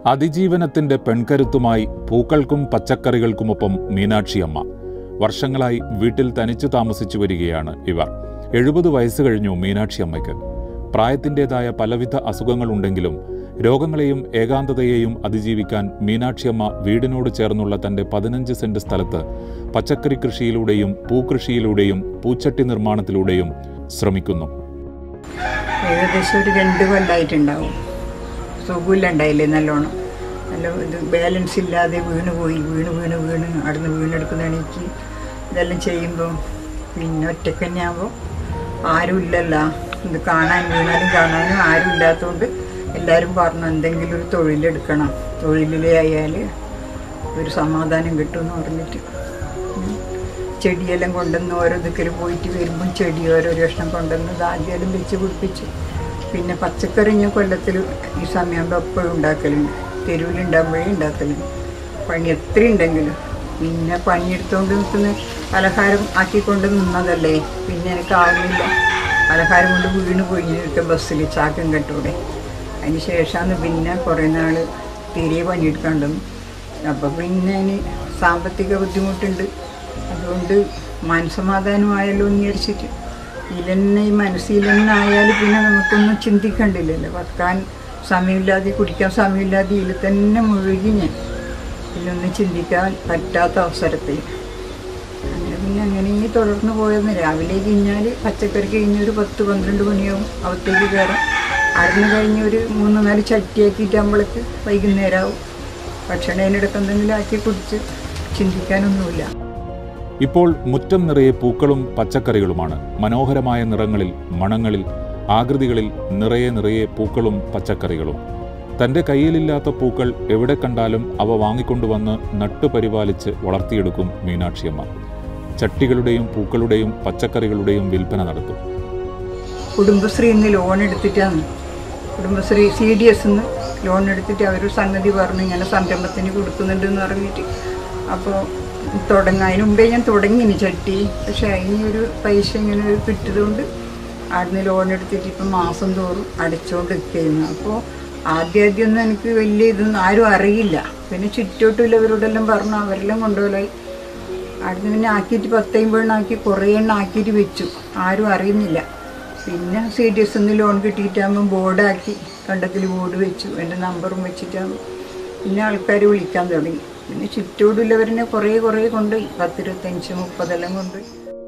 അതിജീവനത്തിന്റെ പെൺകരുത്തുമായി പൂക്കൾക്കും പച്ചക്കറികൾക്കുമൊപ്പം മീനാക്ഷിയമ്മ വർഷങ്ങളായി വീട്ടിൽ തനിച്ചു താമസിച്ചു വരികയാണ് ഇവർ എഴുപത് വയസ്സ് കഴിഞ്ഞു മീനാക്ഷിയമ്മയ്ക്ക് പ്രായത്തിൻ്റെതായ പലവിധ അസുഖങ്ങളുണ്ടെങ്കിലും രോഗങ്ങളെയും ഏകാന്തതയെയും അതിജീവിക്കാൻ മീനാക്ഷിയമ്മ വീടിനോട് ചേർന്നുള്ള തന്റെ പതിനഞ്ച് സെന്റ് സ്ഥലത്ത് പച്ചക്കറി കൃഷിയിലൂടെയും പൂക്കൃഷിയിലൂടെയും പൂച്ചട്ടി നിർമ്മാണത്തിലൂടെയും ശ്രമിക്കുന്നു ഏകദേശം ഒരു രണ്ട് കൊല്ലമായിട്ടുണ്ടാവും സുഖമില്ല ഉണ്ടായില്ലേ നല്ലോണം നല്ല ഇത് ബാലൻസ് ഇല്ലാതെ വീണ് പോയി വീണ് വീണ് വീണ് അവിടുന്ന് വീണെടുക്കുന്ന എണീക്ക് ഇതെല്ലാം ചെയ്യുമ്പോൾ പിന്നെ ഒറ്റയ്ക്ക് തന്നെ ആകുമ്പോൾ ആരും ഇല്ലല്ലോ ഇത് കാണാൻ വീണാലും കാണാനും ആരും ഇല്ലാത്തതുകൊണ്ട് എല്ലാവരും പറഞ്ഞു എന്തെങ്കിലും ഒരു തൊഴിലെടുക്കണം തൊഴിലിലായാൽ ഒരു സമാധാനം കിട്ടുമെന്ന് പറഞ്ഞിട്ട് ഉം. ചെടിയെല്ലാം കൊണ്ടുവന്ന് ഓരോ ദിക്കിൽ പോയിട്ട് വരുമ്പം ചെടി ഓരോ കഷ്ണം കൊണ്ടുവന്ന് ഇത് ആദ്യം വെച്ച് പിടിപ്പിച്ചു പിന്നെ പച്ചക്കറി ഞാൻ കൊല്ലത്തിൽ ഈ സമയമാകുമ്പോൾ എപ്പോഴും ഉണ്ടാക്കലുണ്ട് തെരുവിലുണ്ടാകുമ്പോഴേ ഉണ്ടാക്കലുണ്ട് പണി എത്ര ഉണ്ടെങ്കിലും പിന്നെ പണിയെടുത്തുകൊണ്ട് നിൽക്കുന്ന പലഹാരം ആക്കിക്കൊണ്ട് നിന്നതല്ലേ പിന്നെ എനിക്ക് ആവുന്നില്ല പലഹാരം കൊണ്ട് വീണ് പോയി ഇട്ട് ബസ്സിൽ ചാക്കം കെട്ടൂടെ അതിന് ശേഷമാണ് പിന്നെ കുറേ നാൾ തീരെ പണിയെടുക്കാണ്ടെന്ന് അപ്പോൾ പിന്നെ അതിന് സാമ്പത്തിക ബുദ്ധിമുട്ടുണ്ട് അതുകൊണ്ട് മനസ്സമാധാനമായല്ലോ എന്ന് വിചാരിച്ചിട്ട് ഇതിലെന്നെ ഈ മനസ്സിൽ തന്നെ ആയാലും പിന്നെ നമുക്കൊന്നും ചിന്തിക്കണ്ടില്ലല്ലോ വെക്കാൻ സമയമില്ലാതെ കുടിക്കാൻ സമയമില്ലാതെ ഇതിൽ തന്നെ മുഴുകി ഞാൻ ഇതിലൊന്നും ചിന്തിക്കാൻ പറ്റാത്ത അവസരത്തിൽ അങ്ങനെ പിന്നെ അങ്ങനെ ഈ തുടർന്ന് പോയെന്ന് രാവിലെ കഴിഞ്ഞാൽ പച്ചക്കറി കഴിഞ്ഞ് ഒരു പത്ത് പന്ത്രണ്ട് മണിയാവും അകത്തേക്ക് കയറാം അവിടുന്ന് കഴിഞ്ഞ് ഒരു മൂന്ന് നാല് ചട്ടിയാക്കിയിട്ട് നമ്മളേക്ക് വൈകുന്നേരമാവും ഭക്ഷണം അതിനിടയ്ക്ക് എന്തെങ്കിലും ആക്കി കുടിച്ച് ചിന്തിക്കാനൊന്നുമില്ല ഇപ്പോൾ മുറ്റം നിറയെ പൂക്കളും പച്ചക്കറികളുമാണ് മനോഹരമായ നിറങ്ങളിൽ മണങ്ങളിൽ ആകൃതികളിൽ നിറയെ നിറയെ പൂക്കളും പച്ചക്കറികളും തന്റെ കയ്യിലില്ലാത്ത പൂക്കൾ എവിടെ കണ്ടാലും അവ വാങ്ങിക്കൊണ്ടുവന്ന് നട്ടുപരിപാലിച്ച് വളർത്തിയെടുക്കും മീനാക്ഷിയമ്മ ചട്ടികളുടെയും പൂക്കളുടെയും പച്ചക്കറികളുടെയും വിൽപ്പന നടത്തും കുടുംബശ്രീയിൽ നിന്ന് ലോൺ എടുത്തിട്ടാണ് കുടുംബശ്രീ സി ഡി എസ് നിന്ന് ലോൺ എടുത്തിട്ട് അവർ സംഗതി പറഞ്ഞു ഇങ്ങനെ സംരംഭത്തിന് കൊടുക്കുന്നുണ്ട് എന്ന് പറഞ്ഞിട്ട് അപ്പോൾ തുടങ്ങാൻ അതിന് മുമ്പേ ഞാൻ തുടങ്ങിനി ചട്ടി പക്ഷേ അതിനൊരു പൈസ ഇങ്ങനെ ഒരു കിട്ടിയതുകൊണ്ട് അവിടുന്ന് ലോൺ എടുത്തിട്ട് ഇപ്പം മാസം തോറും അടച്ചുകൊണ്ട് നിൽക്കുന്നു അപ്പോൾ ആദ്യം ആദ്യം ഒന്നും എനിക്ക് വലിയ ഇതൊന്നും ആരും അറിയില്ല പിന്നെ ചുറ്റോട്ടുള്ളവരോടെല്ലാം പറഞ്ഞു അവരെല്ലാം കൊണ്ടുപോയി അവിടുന്ന് പിന്നെ ആക്കിയിട്ട് പത്തമ്പതെണ്ണം ആക്കി കുറേ എണ്ണം ആക്കിയിട്ട് വെച്ചു ആരും അറിയുന്നില്ല പിന്നെ സി ഡി എസ് നിന്ന് ലോൺ കിട്ടിയിട്ടാകുമ്പോൾ ബോർഡാക്കി കണ്ടത്തിൽ ബോർഡ് വെച്ചു എൻ്റെ നമ്പറും വെച്ചിട്ടാകുമ്പോൾ പിന്നെ ആൾക്കാർ വിളിക്കാൻ തുടങ്ങി പിന്നെ ചുറ്റോടുള്ളവരിനെ കുറേ കുറേ കൊണ്ടുപോയി പത്തിരുപത്തഞ്ച് മുപ്പതെല്ലാം കൊണ്ടുപോയി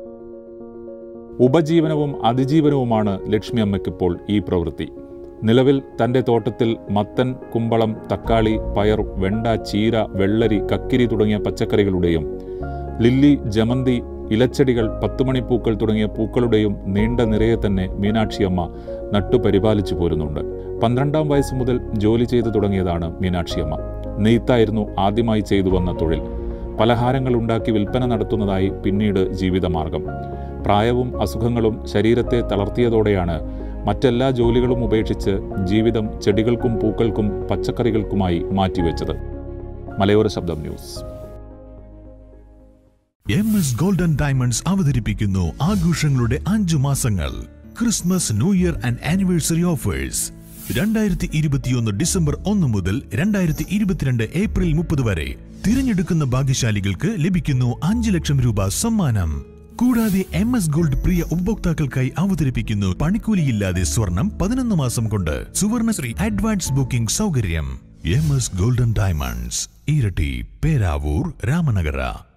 ഉപജീവനവും അതിജീവനവുമാണ് ലക്ഷ്മി അമ്മയ്ക്കിപ്പോൾ ഈ പ്രവൃത്തി നിലവിൽ തന്റെ തോട്ടത്തിൽ മത്തൻ കുമ്പളം തക്കാളി പയർ വെണ്ട ചീര വെള്ളരി കക്കിരി തുടങ്ങിയ പച്ചക്കറികളുടെയും ലില്ലി ജമന്തി ഇലച്ചെടികൾ പത്തുമണിപ്പൂക്കൾ തുടങ്ങിയ പൂക്കളുടെയും നീണ്ട നിരയെ തന്നെ മീനാക്ഷിയമ്മ നട്ടുപരിപാലിച്ചു പോരുന്നുണ്ട് പന്ത്രണ്ടാം വയസ്സ് മുതൽ ജോലി ചെയ്തു തുടങ്ങിയതാണ് മീനാക്ഷിയമ്മ നെയ്ത്തായിരുന്നു ആദ്യമായി ചെയ്തു വന്ന തൊഴിൽ പലഹാരങ്ങൾ ഉണ്ടാക്കി വിൽപ്പന നടത്തുന്നതായി പിന്നീട് ജീവിതമാർഗം പ്രായവും അസുഖങ്ങളും ശരീരത്തെ തളർത്തിയതോടെയാണ് മറ്റെല്ലാ ജോലികളും ഉപേക്ഷിച്ച് ജീവിതം ചെടികൾക്കും പൂക്കൾക്കും പച്ചക്കറികൾക്കുമായി മാറ്റിവെച്ചത് മലയോര ശബ്ദം news M S golden diamonds അവതരിപ്പിക്കുന്നു ആഘോഷങ്ങളുടെ അഞ്ചു മാസങ്ങൾ Christmas new year and anniversary offers രണ്ടായിരത്തി ഇരുപത്തിയൊന്ന് ഡിസംബർ ഒന്ന് മുതൽ രണ്ടായിരത്തി ഇരുപത്തിരണ്ട് ഏപ്രിൽ മുപ്പത് വരെ തിരഞ്ഞെടുക്കുന്ന ഭാഗ്യശാലികൾക്ക് ലഭിക്കുന്നു അഞ്ച് ലക്ഷം രൂപ സമ്മാനം കൂടാതെ എം എസ് ഗോൾഡ് പ്രിയ ഉപഭോക്താക്കൾക്കായി അവതരിപ്പിക്കുന്നു പണിക്കൂലിയില്ലാതെ സ്വർണം പതിനൊന്ന് മാസം കൊണ്ട് സുവർണശ്രീ അഡ്വാൻസ് ബുക്കിംഗ് സൗകര്യം എം എസ് ഗോൾഡൻ ഡയമണ്ട്സ് ഇരട്ടി പേരാവൂർ രാമനഗര